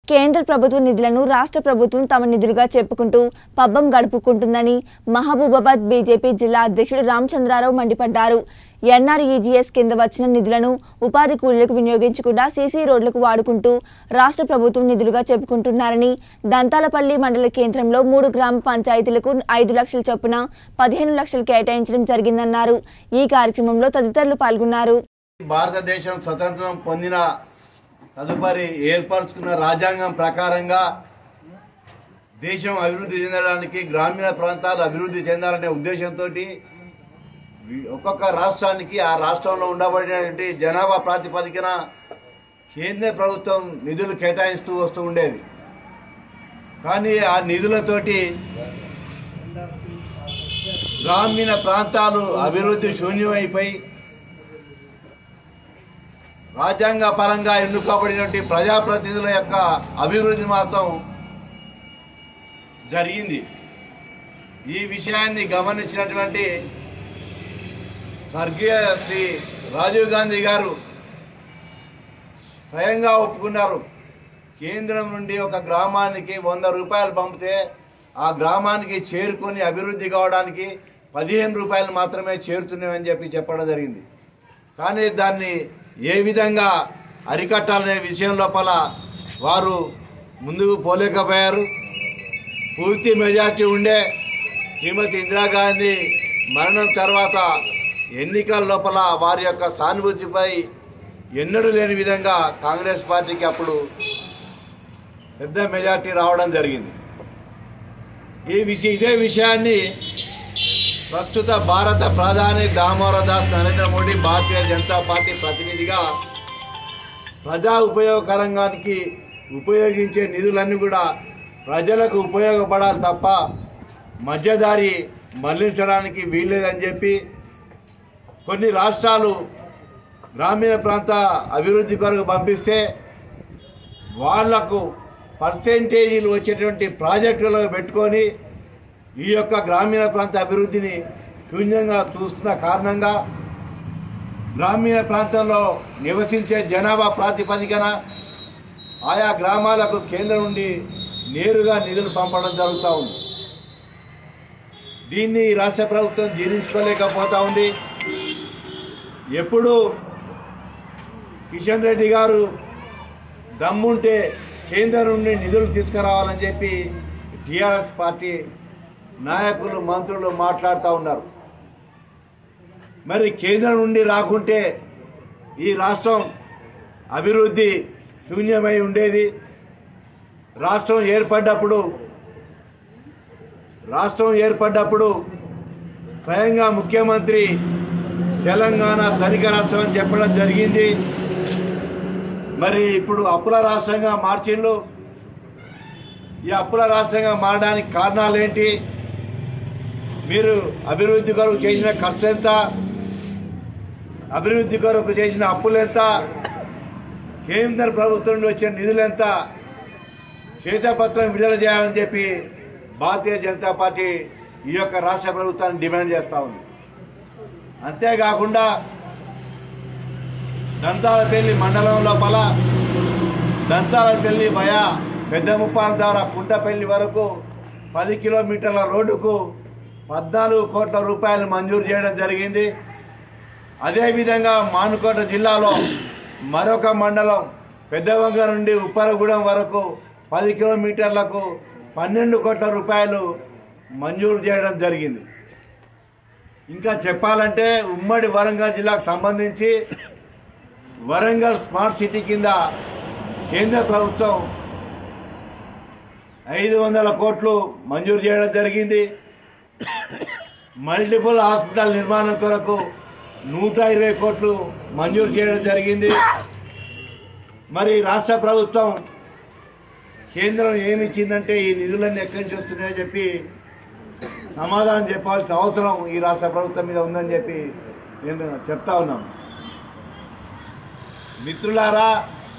కేంద్ర ప్రభుత్వ నిధులను రాష్ట్ర ప్రభుత్వం తమ నిధులుగా చెప్పుకుంటూ పబ్బం గడుపుకుంటుందని మహబూబాబాద్ బీజేపీ జిల్లా అధ్యక్షుడు రామచంద్రారావు మండిపడ్డారు ఎన్ఆర్ఈజీఎస్ కింద వచ్చిన నిధులను ఉపాధి కూలీలకు వినియోగించకుండా సీసీ రోడ్లకు వాడుకుంటూ రాష్ట్ర ప్రభుత్వం నిధులుగా చెప్పుకుంటున్నారని దంతాలపల్లి మండల కేంద్రంలో మూడు గ్రామ పంచాయతీలకు ఐదు లక్షల చొప్పున పదిహేను లక్షలు కేటాయించడం జరిగిందన్నారు ఈ కార్యక్రమంలో తదితరులు పాల్గొన్నారు భారతదేశం స్వతంత్రం పొందిన తదుపరి ఏర్పరచుకున్న రాజ్యాంగం ప్రకారంగా దేశం అభివృద్ధి చెందడానికి గ్రామీణ ప్రాంతాలు అభివృద్ధి చెందాలనే ఉద్దేశంతో ఒక్కొక్క రాష్ట్రానికి ఆ రాష్ట్రంలో ఉండబడినటువంటి జనాభా ప్రాతిపదికన కేంద్ర ప్రభుత్వం నిధులు కేటాయిస్తూ వస్తూ ఉండేది కానీ ఆ నిధులతోటి గ్రామీణ ప్రాంతాలు అభివృద్ధి శూన్యమైపోయి రాజ్యాంగ పరంగా ఎన్నుకోబడినటువంటి ప్రజాప్రతినిధుల యొక్క అభివృద్ధి మాత్రం జరిగింది ఈ విషయాన్ని గమనించినటువంటి స్వర్గీయ శ్రీ రాజీవ్ గాంధీ గారు స్వయంగా ఒప్పుకున్నారు కేంద్రం నుండి ఒక గ్రామానికి వంద రూపాయలు పంపితే ఆ గ్రామానికి చేరుకొని అభివృద్ధి కావడానికి పదిహేను రూపాయలు మాత్రమే చేరుతున్నాయని చెప్పి చెప్పడం జరిగింది కానీ దాన్ని ఏ విధంగా అరికట్టాలనే విషయం లోపల వారు ముందుకు పోలేకపోయారు పూర్తి మెజార్టీ ఉండే శ్రీమతి ఇందిరాగాంధీ మరణం తర్వాత ఎన్నికల లోపల వారి యొక్క సానుభూతిపై ఎన్నడూ లేని విధంగా కాంగ్రెస్ పార్టీకి అప్పుడు పెద్ద మెజార్టీ రావడం జరిగింది ఈ విషయం ఇదే విషయాన్ని ప్రస్తుత భారత ప్రధాని దామోదర్ దాస్ నరేంద్ర మోడీ భారతీయ జనతా పార్టీ ప్రతినిధిగా ప్రజా ఉపయోగకరంగానికి ఉపయోగించే నిధులన్నీ కూడా ప్రజలకు ఉపయోగపడాలి తప్ప మధ్యదారి మళ్లించడానికి వీల్లేదని చెప్పి కొన్ని రాష్ట్రాలు గ్రామీణ ప్రాంత అభివృద్ధి కొరకు పంపిస్తే వాళ్లకు పర్సెంటేజీలు వచ్చేటువంటి ప్రాజెక్టులు పెట్టుకొని ఈ యొక్క గ్రామీణ ప్రాంత అభివృద్ధిని శూన్యంగా చూస్తున్న కారణంగా గ్రామీణ ప్రాంతంలో నివసించే జనాభా ప్రాతిపదికన ఆయా గ్రామాలకు కేంద్రం నుండి నేరుగా నిధులు పంపడం జరుగుతూ ఉంది దీన్ని ఈ రాష్ట్ర ప్రభుత్వం జీర్ణించుకోలేకపోతా ఉంది ఎప్పుడు కిషన్ రెడ్డి గారు దమ్ముంటే కేంద్రం నుండి నిధులు తీసుకురావాలని చెప్పి టీఆర్ఎస్ పార్టీ నాయకులు మంత్రులు మాట్లాడుతూ ఉన్నారు మరి కేంద్రం నుండి రాకుంటే ఈ రాష్ట్రం అభివృద్ధి శూన్యమై ఉండేది రాష్ట్రం ఏర్పడ్డప్పుడు రాష్ట్రం ఏర్పడ్డప్పుడు స్వయంగా ముఖ్యమంత్రి తెలంగాణ ధనిక రాష్ట్రం అని చెప్పడం జరిగింది మరి ఇప్పుడు అప్పుల రాష్ట్రంగా మార్చిండ్రు ఈ అప్పుల రాష్ట్రంగా మారడానికి కారణాలు ఏంటి మీరు అభివృద్ధి కొరకు చేసిన ఖర్చు ఎంత అభివృద్ధి కొరకు చేసిన అప్పులు ఎంత కేంద్ర ప్రభుత్వం నుండి వచ్చిన నిధులు ఎంత శ్వేతపత్రం విడుదల చేయాలని చెప్పి భారతీయ జనతా పార్టీ ఈ యొక్క రాష్ట్ర ప్రభుత్వాన్ని డిమాండ్ చేస్తూ ఉంది అంతేకాకుండా దంతాలపల్లి మండలం లోపల దంతాలపల్లి భయా పెద్ద ముప్పాల ద్వారా కుంటపల్లి వరకు పది కిలోమీటర్ల రోడ్డుకు పద్నాలుగు కోట్ల రూపాయలు మంజూరు చేయడం జరిగింది అదేవిధంగా మానుకోట జిల్లాలో మరొక మండలం పెద్దవంగ నుండి ఉప్పరగూడెం వరకు పది కిలోమీటర్లకు పన్నెండు కోట్ల రూపాయలు మంజూరు చేయడం జరిగింది ఇంకా చెప్పాలంటే ఉమ్మడి వరంగల్ జిల్లాకు సంబంధించి వరంగల్ స్మార్ట్ సిటీ కింద కేంద్ర ప్రభుత్వం ఐదు వందల కోట్లు మంజూరు చేయడం జరిగింది మల్టిపుల్ హాస్పిటల్ నిర్మాణం కొరకు నూట ఇరవై కోట్లు మంజూరు చేయడం జరిగింది మరి రాష్ట్ర ప్రభుత్వం కేంద్రం ఏమి ఇచ్చిందంటే ఈ నిధులన్నీ ఎక్కడి నుంచి వస్తున్నాయో చెప్పి సమాధానం చెప్పాల్సిన అవసరం ఈ రాష్ట్ర ప్రభుత్వం మీద ఉందని చెప్పి నేను చెప్తా ఉన్నాను మిత్రులారా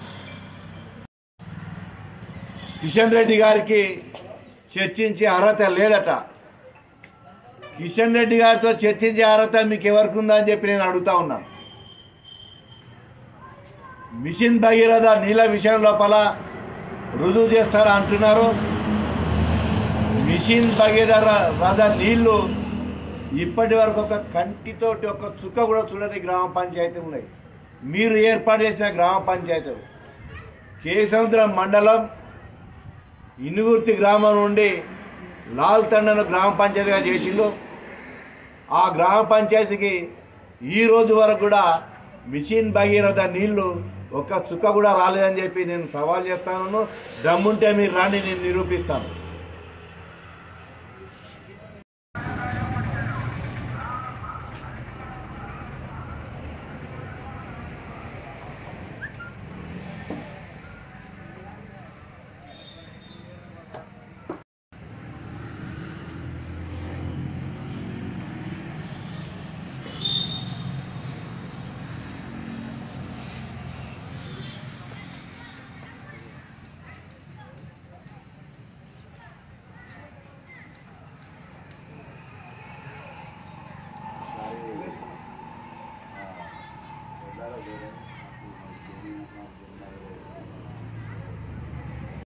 కిషన్ రెడ్డి గారికి చర్చించే అర్హత లేదట కిషన్ రెడ్డి గారితో చర్చించే అర్హత మీకు ఎవరికి ఉందా అని చెప్పి నేను అడుగుతా ఉన్నాను మిషన్ భగీరథ నీళ్ళ విషయం లోపల రుజువు చేస్తారా అంటున్నారు మిషన్ భగీరథ రథ నీళ్లు ఇప్పటి వరకు ఒక కంటితోటి ఒక చుక్క కూడా చూడని గ్రామ పంచాయతీ ఉన్నాయి మీరు ఏర్పాటు చేసిన గ్రామ పంచాయతీలు కేసముద్రం మండలం ఇనుగుర్తి గ్రామం నుండి లాల్ తండను గ్రామ పంచాయతీగా చేసిండు ఆ గ్రామ పంచాయతీకి ఈ రోజు వరకు కూడా మిషన్ భగీరథ నీళ్లు ఒక్క చుక్క కూడా రాలేదని చెప్పి నేను సవాల్ చేస్తాను దమ్ముంటే మీరు రాండి నేను నిరూపిస్తాను